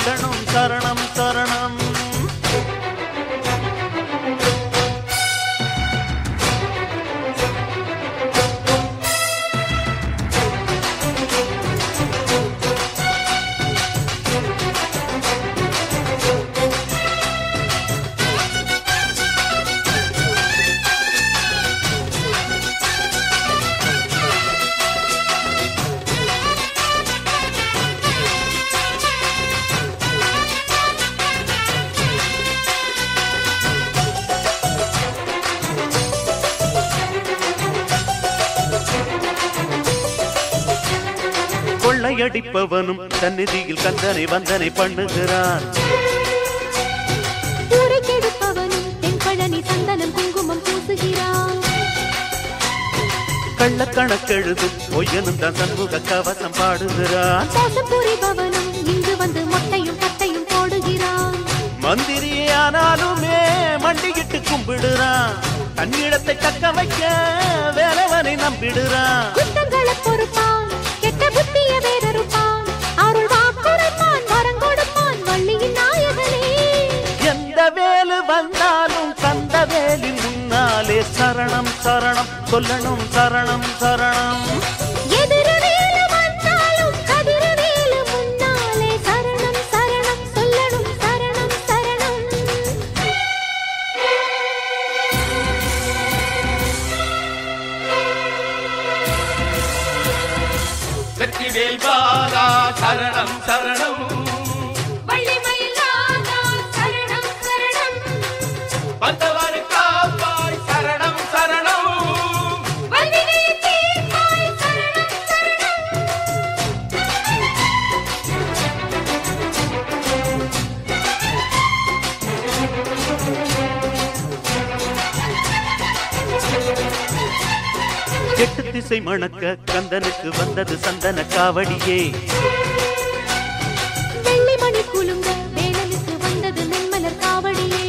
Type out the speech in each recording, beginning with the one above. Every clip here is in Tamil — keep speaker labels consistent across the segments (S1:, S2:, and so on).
S1: சொல்லணும் சரணம் சரணம் கொள்ளையடிப்பவனும் சந்நிதியில் கந்தனை வந்தனை பண்ணுகிறான்
S2: ஊரை கெடுப்பவனும் தென்பழனி சந்தனம் குங்குமம் பூசுகிறான்
S1: கள்ளக்கணக்கெழுதும் பொய்யனும் தான் சண்முக கவசம் பாடுகிறான்
S2: மோசம் புரிபவனும் இங்கு வந்து மொட்டையும் பட்டையும் போடுகிறான்
S1: மந்திரியே ஆனாலுமே மண்டியிட்டு கும்பிடுறான் தன்னிடத்தை தக்க வைக்க வேலவனை நம்பிடுறான்
S2: குத்தங்களை பொறுப்பான் கெட்ட புத்திய வேறறுப்பான் அருள் வாக்குரைப்பான் வரம் கொடுப்பான் வள்ளியின் நாயகனே
S1: எந்த வேலு வந்தாலும் கந்த வேலின் முன்னாலே சரணம் சரணம் சொல்லணும் சரணம் சரணம்
S2: எதிரவேலு வந்தாலும் கதிரவேலு முன்னாலே சரணம் சரணம் சொல்லணும் சரணம் சரணம்
S3: வெற்றிவேல் பாலா சரணம் சரணம்
S2: வள்ளிமயிலானா சரணம் சரணம்
S3: வந்தவர் காப்பாய் சரணம் சரணம்
S2: வல்வினை தீர்ப்பாய் சரணம் சரணம்
S1: எட்டு திசை மணக்க கந்தனுக்கு வந்தது சந்தன காவடியே
S2: வெள்ளிமணி குலுங்க வேலனுக்கு வந்தது நென்மலர் காவடியே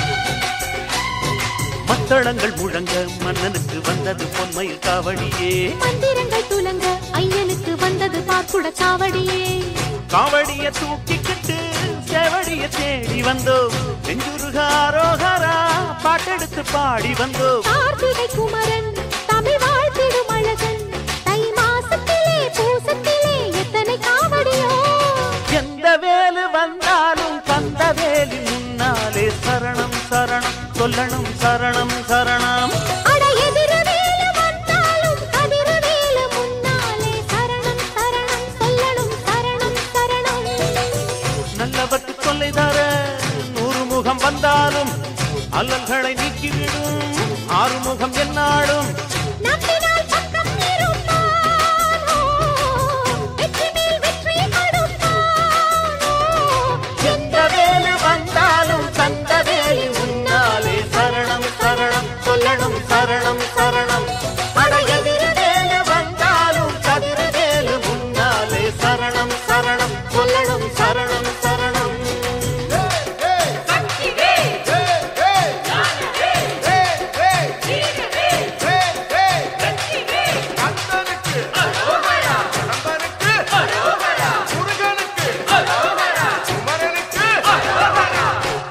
S1: மத்தளங்கள் முழங்க மன்னனுக்கு வந்தது பொன்மயில் காவடியே
S2: மந்திரங்கள் துலங்க ஐயனுக்கு வந்தது பார்க்குட காவடியே
S1: காவடிய தூக்கிக்கிட்டு சேவடிய தேடி வந்தோம் நெஞ்சுருக ஆரோகரா பாட்டெடுத்து பாடி வந்தோம்
S2: கார்த்திகை குமரன் தமிழ் வாழ்த்திடும் அழகன் தை மாசத்திலே பூசத்திலே எத்தனை காவடியோ
S1: எந்த வேலு வந்தாலும் கந்த வேலி முன்னாலே சரணம் சரணம் சொல்லணும் சரணம் சரணம்
S2: அட எதிரவேலு வந்தாலும் கதிரவேலு முன்னாலே சரணம் சரணம் சொல்லணும் சரணம் சரணம்
S1: நல்லவர்க்கு தொல்லை தர நூறு முகம் வந்தாலும் அல்லல்களை நீக்கிவிடும் ஆறுமுகம் என்னாடும்
S2: நம்பினால் பக்கம் இருப்பானோ வெற்றி மேல் வெற்றி கொடுப்பானோ
S1: எந்த வேலு வந்தாலும் தந்த வேலி முன்னாலே சரணம் சரணம் சொல்லணும் சரணம் சரணம் அட எதிர வேலு வந்தாலும் கதிர வேலு முன்னாலே சரணம் சரணம் சொல்லணும் சரணம் சரணம்
S3: கந்தனுக்கு அரோகரா கடம்பனுக்கு அரோகரா முருகனுக்கு அரோகரா குமரனுக்கு அரோகரா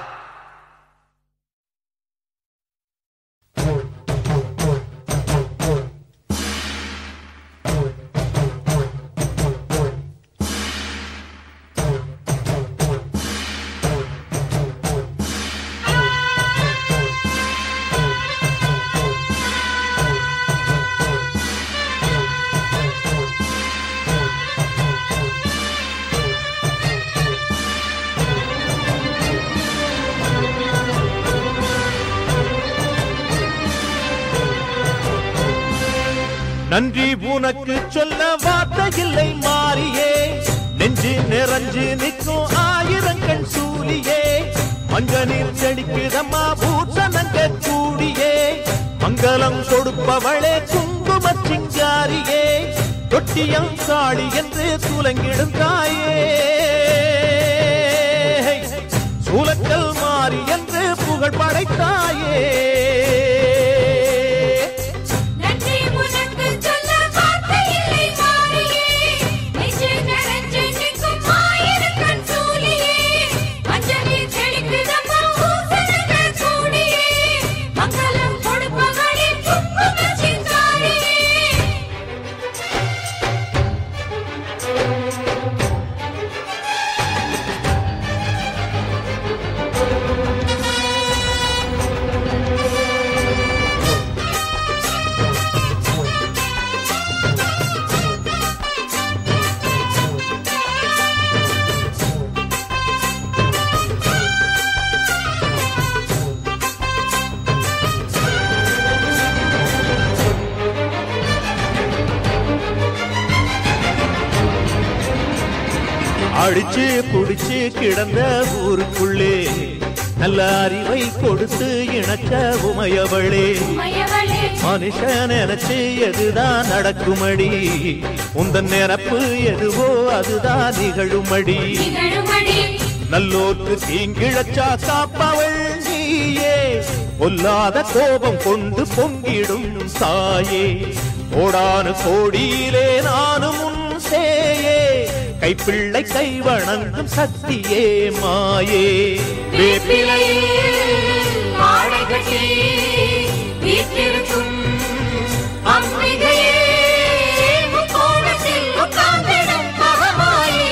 S1: நன்றி உனக்கு சொல்ல வார்த்தை இல்லை மாறியே நெஞ்சு நிறைஞ்சு நிற்கும் ஆயிரங்கள் சூலியே மஞ்ச நீர் செடிக்குதம்மா பூசணங்க கூடியே மங்களம் கொடுப்பவளே குங்கும சிங்காரியே தொட்டியம் காளி என்று துலங்கிடும் தாயே சூலக்கல் மாறி என்று புகழ் படைத்தாயே
S4: நன்றி உனக்கு சொல்ல வார்த்தை இல்லை மாறியே நெஞ்சு நிறைஞ்சு நிற்கும் ஆயிரக்கண் சூழியே
S1: அடிச்சு குடிச்சு கிடந்த ஊருக்குள்ளே நல்ல அறிவை கொடுத்து இணக்க உமையவளே
S4: உமையவளே
S1: மனுஷன் நினைச்சு எதுதான் நடக்குமடி உந்தன் நிரப்பு எதுவோ அதுதான் நிகழுமடி
S4: நிகழுமடி
S1: நல்லோர்க்கு தீங்கிழச்சா காப்பவள் நீயே பொல்லாத கோபம் கொண்டு பொங்கிடும் தாயே கோடானு கோடியிலே நானும் உன் சேயே கைப்பிள்ளை கை வணங்கும் சக்தியே மாயே வேப்பிலையே
S4: மாலை கட்டி வீற்றிருக்கும் அம்பிகையே முக்கோணத்தில் உட்கார்ந்திடும் மகமாயே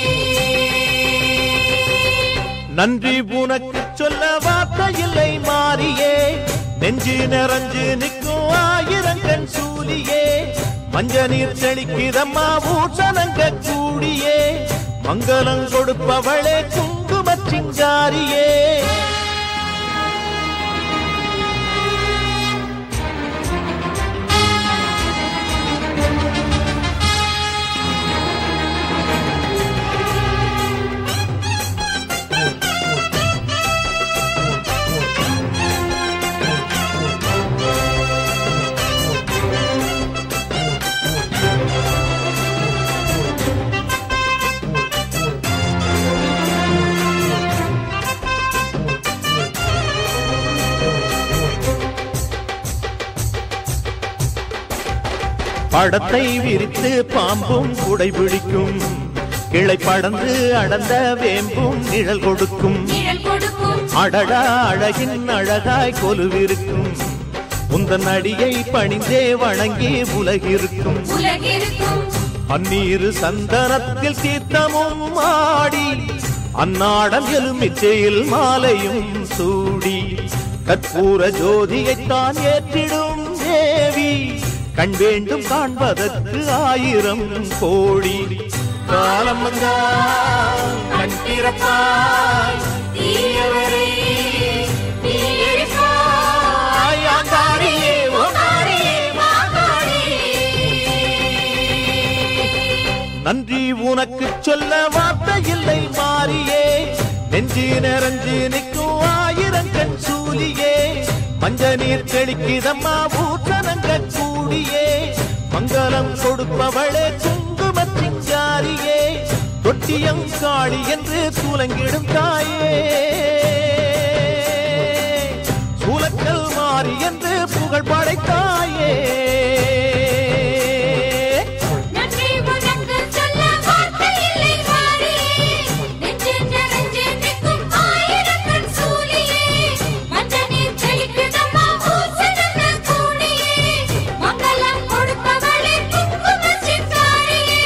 S1: நன்றி உனக்கு சொல்ல வார்த்தை இல்லை மாறியே நெஞ்சு நிறைஞ்சு நிற்கும் ஆயிரங்கண் சூலியே மஞ்ச நீர் செழிக்கிறம்மா ஊசனங்க கூடியே மங்களம் கொடுப்பவளே குங்குமச் சிங்காரியே படத்தை விரித்து பாம்பும் குடைபிடிக்கும் கிளை படந்து அடர்ந்த வேம்பும் நிழல் கொடுக்கும்
S4: நிழல் கொடுக்கும்
S1: அடடா அழகின் அழகாய் கொலுவிருக்கும் உந்தன் அடியை பணிந்தே வணங்கி உலகிருக்கும்
S4: உலகிருக்கும்
S1: பன்னீரு சந்தனத்தில் தீர்த்தமும் ஆடி அந்நாடம் எலுமிச்சையில் மாலையும் சூடி கற்பூர ஜோதியைத்தான் ஏற்றிடும் தேவி கண் வேண்டும் காண்பதற்கு ஆயிரம் கோடி காலம் வந்தால் கண் திறப்பாய்
S4: தீயவரே நீ எரிப்பாய்
S1: ஆங்காரியே,
S4: ஓங்காரியே மாகாரியே
S1: நன்றி உனக்கு சொல்ல வார்த்தை இல்லை மாறியே நெஞ்சு நிறைஞ்சு நிற்கும் ஆயிரம் கண் சூலியே மஞ்ச நீர் தெளிக்குதம்மா ஊற்றனங்க கூடியே மங்களம் கொடுப்பவளே குங்குமச் சிங்காரியே தொட்டியம் காளி என்று சூலங்கிடும் தாயே சூலக்கல் மாறி என்று புகழ் படைத்தாயே
S4: நன்றி உனக்கு சொல்ல வார்த்தை இல்லை மாறியே நெஞ்சு நிறைஞ்சு நிற்கும் ஆயிரக்கண் சூலியே மஞ்ச நீர் செழிக்குதம்மா பூசணங்க கூடியே மங்களம் கொடுப்பவளே குங்கும சிங்காரியே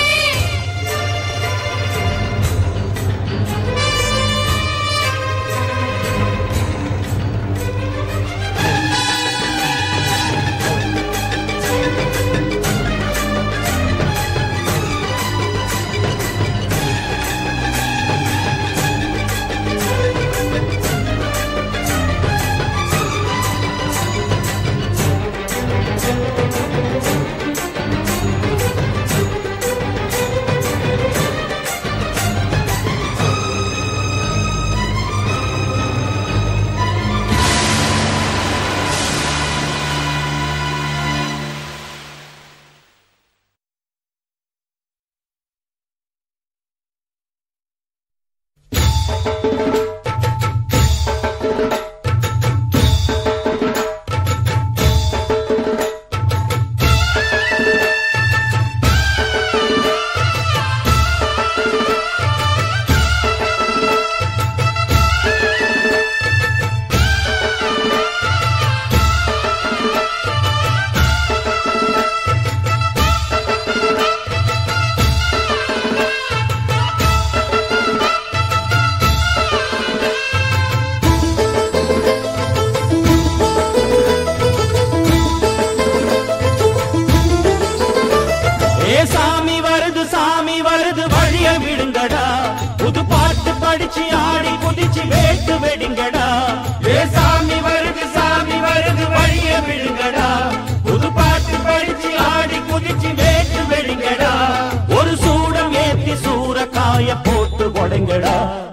S1: ஏ சாமி வருது சாமி வருது வழிய விடுங்கடா புது பாட்டு படிச்சு ஆடி குதிச்சு வேட்டு வெடிங்கடா ஏ சாமி வருது சாமி வருது வழிய விடுங்கடா புது பாட்டு படிச்சு ஆடி குதிச்சு வேட்டு வெடிங்கடா ஒரு சூடம் ஏத்தி சூற காய போட்டு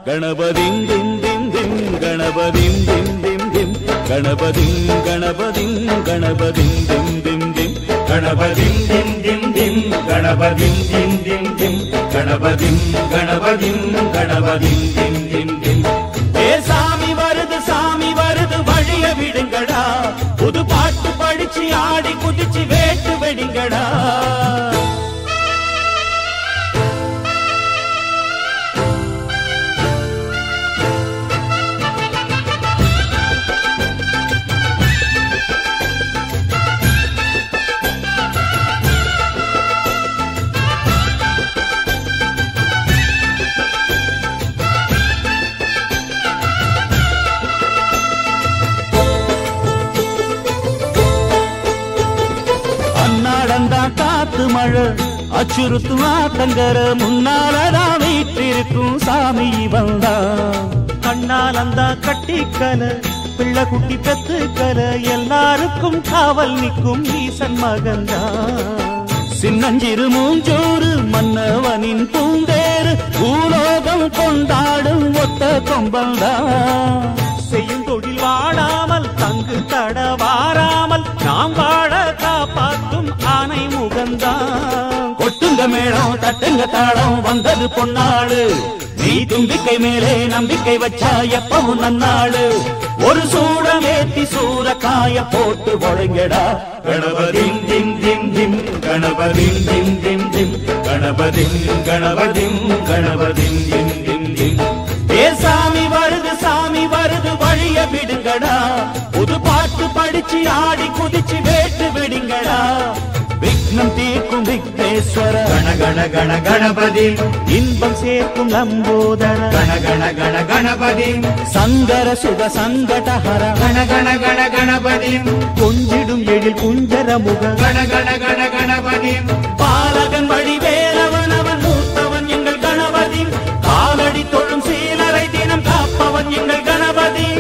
S1: கணபதிம் திம் திம் திம் கணபதிம் திம் திம் திம் கணபதிம் கணபதிம் கணபதிம் திம் திம் திம் கணபதிம் திம் திம் திம் கணபதிம் திம் திம் திம் கணபதிம் கணபதிம் கணபதிம் திம் திம் திம் ஏ சாமி வருது சாமி வருது வழிய விடுங்கடா புது பாட்டு படிச்சு ஆடி குதிச்சு வேட்டு வெடிங்கடா அன்னாடந்தா காத்து மழை அச்சுறுத்தும் ஆத்தங்கர முன்னாலதான் வீட்டிருக்கும் சாமி வந்தா
S5: கண்ணால் அந்த கட்டிக்கல பிள்ளை குட்டி பெத்துக்கல எல்லாருக்கும் காவல் நிற்கும் ஈசன் மகன்தா
S1: சின்னஞ்சிறு மூஞ்சோறு மன்னவனின் பூந்தேறு பூலோகம் கொண்டாடும் ஒத்த கொம்பந்தா
S5: செய்யும் தொழில் வாடாமல் தங்கு தட வாராமல் நாம் வாழ காப்பாற்றும் ஆனை முகந்தான்
S1: கொட்டுங்க மேளம் தட்டுங்க தாளம் வந்தது பொன்னாளு நீ தும்பிக்கை மேலே நம்பிக்கை வச்சா எப்பவும் நன்னாளு ஒரு சூடம் ஏத்தி சூறக்காய போட்டு ஒழுங்கடா கணபதிம் திம் திம் திம் கணபதிம் திம் திம் திம் கணபதிம் கணபதிம் கணபதிம் திம் திம் திம் ஏ சாமி வருது சாமி வருது வழிய விடுங்கடா புது பாட்டு படிச்சு ஆடி குதிச்சு வேட்டு விடுங்கடா விக்னம் தீர்க்கும் விக்னேஸ்வர
S6: ಗಣ ಗಣ ಗಣ ಗಣಪತಿ
S5: இன்பம் சேர்க்கும் லம்போதர
S6: ಗಣ ಗಣ ಗಣ ಗಣಪತಿ
S1: சங்கர சுக சங்கடஹர
S6: ಗಣ ಗಣ ಗಣ ಗಣಪತಿ
S5: கொஞ்சிடும் எழில் குஞ்சர முக
S6: ಗಣ ಗಣ ಗಣ ಗಣಪತಿ
S1: பாலகன் வழி வேலவன் அவன் மூத்தவன் எங்கள் கணபதி காலடி தொழும் சீலரை தினம் காப்பவன் எங்கள் கணபதி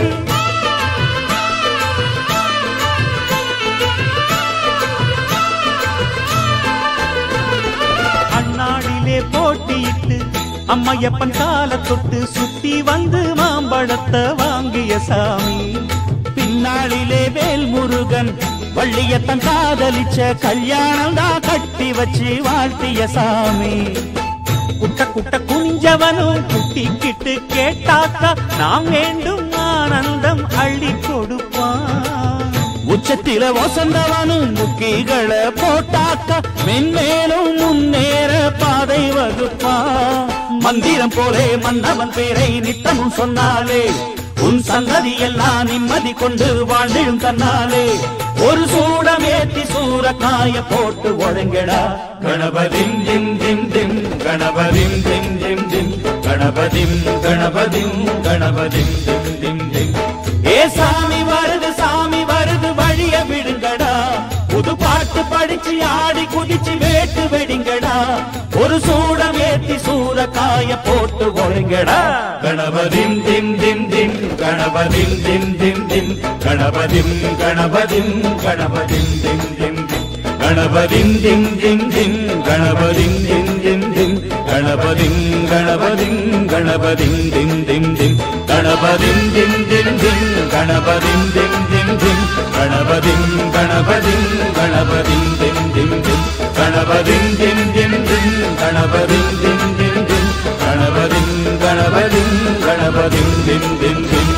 S5: அந்நாடிலே போட்டியிட்டு அம்மையப்பன் கால தொட்டு சுத்தி வந்து மாம்பழத்தை வாங்கிய சாமி
S1: பின்னாளிலே வேல் முருகன் வள்ளியத்தன் காதலிச்ச கல்யாணம் தான் கட்டி வச்சு வாழ்த்திய சாமி
S5: குட்ட குட்ட குனிஞ்சவனும் குட்டிக்கிட்டு கேட்டாக்கா நாம் வேண்டும் ஆனந்தம் அள்ளி கொடுப்பான்
S1: உச்சத்தில வசந்தவனும் முக்கிகளை போட்டாக்க மென்மேலும் முன்னேற பாதை வகுப்பா மந்திரம் போலே மன்னவன் பேரை நித்தமும் சொன்னாலே உன் சந்ததி எல்லாம் நிம்மதி கொண்டு வாழ்ந்திடும் தன்னாலே ஒரு சூடம் ஏத்தி சூறக்காய போட்டு ஒழுங்கடா கணபதிம் திம் திம் திம் கணபதிம் திம் திம் திம் கணபதிம் கணபதிம் கணபதிம் திம் திம் திம் ஏ சாமி வருது சாமி வருது வழிய விடுங்கடா புது பாட்டு படிச்சு ஆடி குதிச்சு வேட்டு வெடிங்கடா ஒரு சூடம் ஏத்தி சூறக்காய போட்டு ஒழுங்கடா கணபதிம் திம் திம் திம் கணபதிம் திம் திம் திம் கணபதிம் கணபதிம் கணபதிம் திம் திம் திம் கணபதிம் திம் திம் திம் கணபதிம் திம் திம் திம் கணபதிம் கணபதிம் கணபதிம் திம் திம் திம் கணபதிம் திம் திம் திம் கணபதிம் திம் திம் திம் கணபதிம் கணபதிம் கணபதிம் திம் திம் திம் கணபதிம் திம் திம் திம் கணபதிம் திம் திம் திம் கணபதிம் கணபதிம் கணபதிம் திம் திம் திம்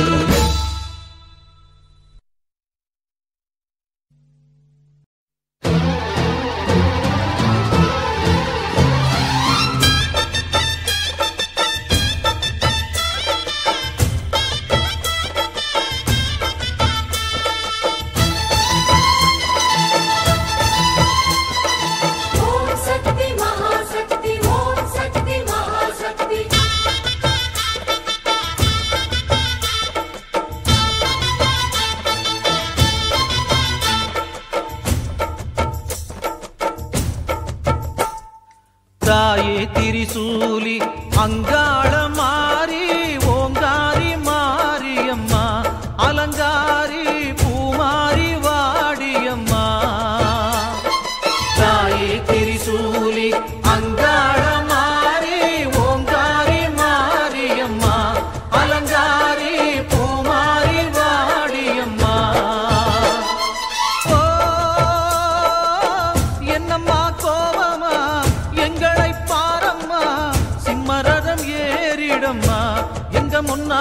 S4: ஓம் சக்தி மகாசக்தி ஓம் சக்தி மகாசக்தி
S5: தாயே திரிசூலி அங்காள மாறி ஓங்காரி மாரியம்மா அலங்காரி பூமாரி வாடியம்மா தாயே திரிசூலி அங்காள மாறி ஓங்காரி மாரியம்மா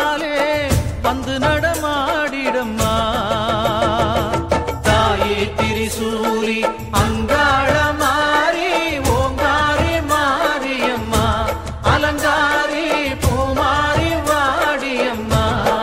S5: முன்னாலே வந்து நடமாடிடம்மா தாயே திரிசூலி அங்காள மாறி ஓங்காரி மாரியம்மா அலங்காரி பூமாரி வாடியம்மா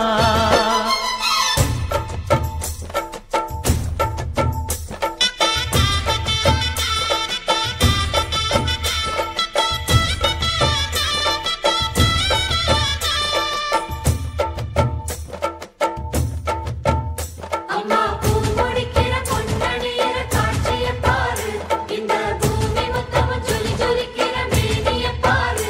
S4: அம்மா பூ முடிக்கிற பொன்னணியிற காட்சிய பாரு இந்த பூமி மொத்தமும் ஜொலி ஜொலிக்கிற மேனிய பாரு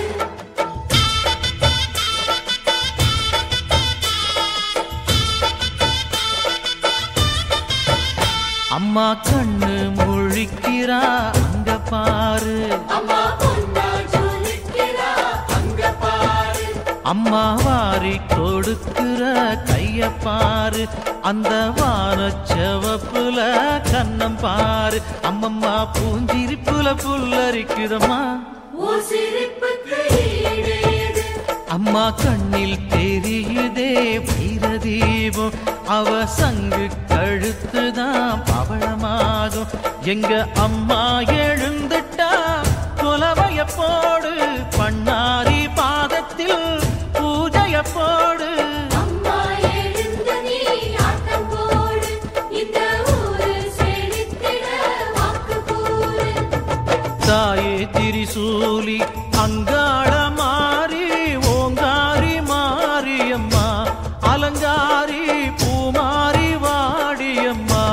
S5: அம்மா கண்ணு முழிக்கிறா அங்க பாரு
S4: அம்மா பொன்னா ஜொலிக்கிறா அங்க பாரு
S5: அம்மா வாரி கொடுக்கிற கைய பாரு அந்த வானச்சவப்புல கண்ணம் பாரு அம்மம்மா பூஞ்சிரிப்புல புல்லரிக்குதம்மா
S4: ஓ சிரிப்புக்கு ஈடேது
S5: அம்மா கண்ணில் தெரியுதே வீரதீபம் அவ சங்கு கழுத்துதான் பவளமாகும் எங்க அம்மா எழுந்துட்டா குலவைய போடு பண்ணாரி பாதத்தில் பூஜைய போடு
S4: அம்மா எழுந்து நீ ஆட்டம் போடு இந்த ஊரு செழித்திட வாக்கு கூறு
S5: தாயே திரிசூலி அங்காள மாறி ஓங்காரி மாரியம்மா அலங்காரி பூமாரி வாடியம்மா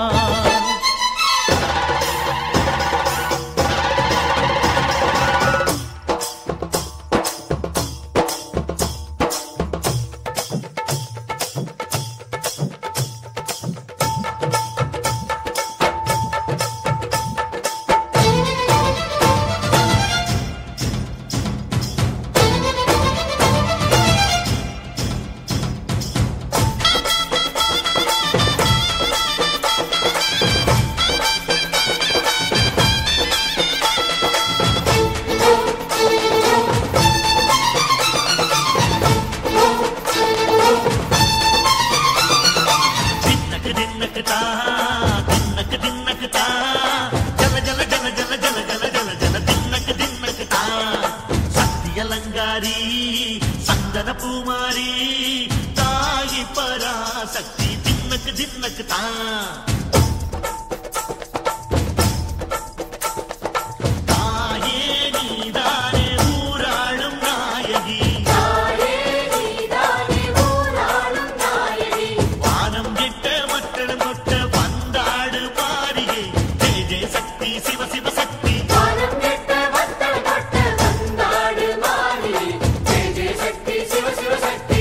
S1: தின்னக்கு தின்னக்கு தா தின்னக்கு தின்னக்கு தா ஜல ஜல ஜல ஜல ஜல ஜல ஜல ஜல தின்னக்கு தின்னக்கு தா சக்தி அலங்காரி சந்தன பூமாரி தாயி பராசக்தி தின்னக்கு தின்னக்கு தா தாயே நீதானே ஊராளும் நாயகி
S4: தாயே நீதானே ஊராளும் நாயகி
S1: வானம் கெட்ட மக்கள் கொட்ட வந்தாடு மாறியே ஜெய ஜெய சக்தி சிவ சிவ சக்தி
S4: வானம் கெட்ட வத்தல் கொட்ட வந்தாடு மாறி ஜெய ஜெய சக்தி சிவ சிவ சக்தி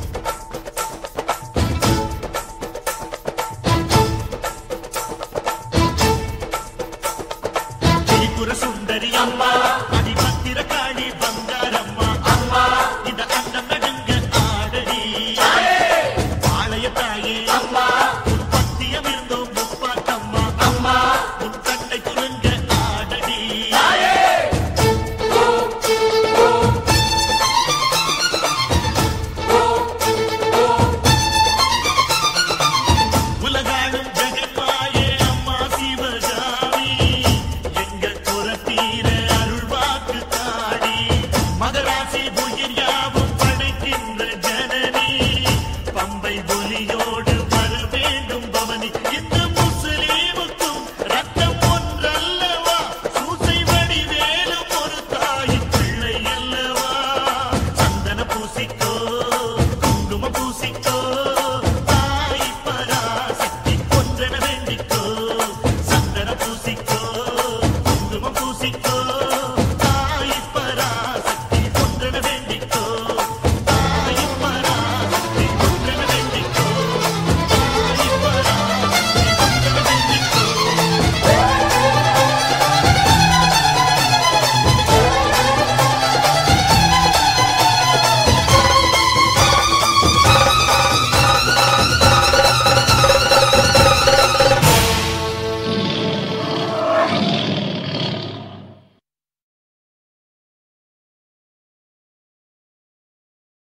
S1: திரிபுர சுந்தரி அம்மா அதிபத்திர காளி பங்காரம்மா அம்மா இந்த அண்டம் நடுங்க ஆடடி ஆலய தாயே அம்மா உன் பத்தியம் இருந்தோம் முப்பாட்டம்மா அம்மா உன் கண்ணை குலுங்க ஆடடி உலகாளும் ஜெகன்மாயே அம்மா சிவகாமி எங்க குரத்தீர அருள் வாக்கு தாடி மகராசி உயிர் யாவும் படைக்கின்ற ஜனனி பம்பை ஒலியோடு வர வேண்டும் பவனி இந்த முஸ்லீமுக்கும் ரத்தம் ஒன்றல்லவா சூசை வடிவேலும் ஒரு தாய் பிள்ளை அல்லவா சந்தன பூசிக்கோ குங்கும பூசிக்கோ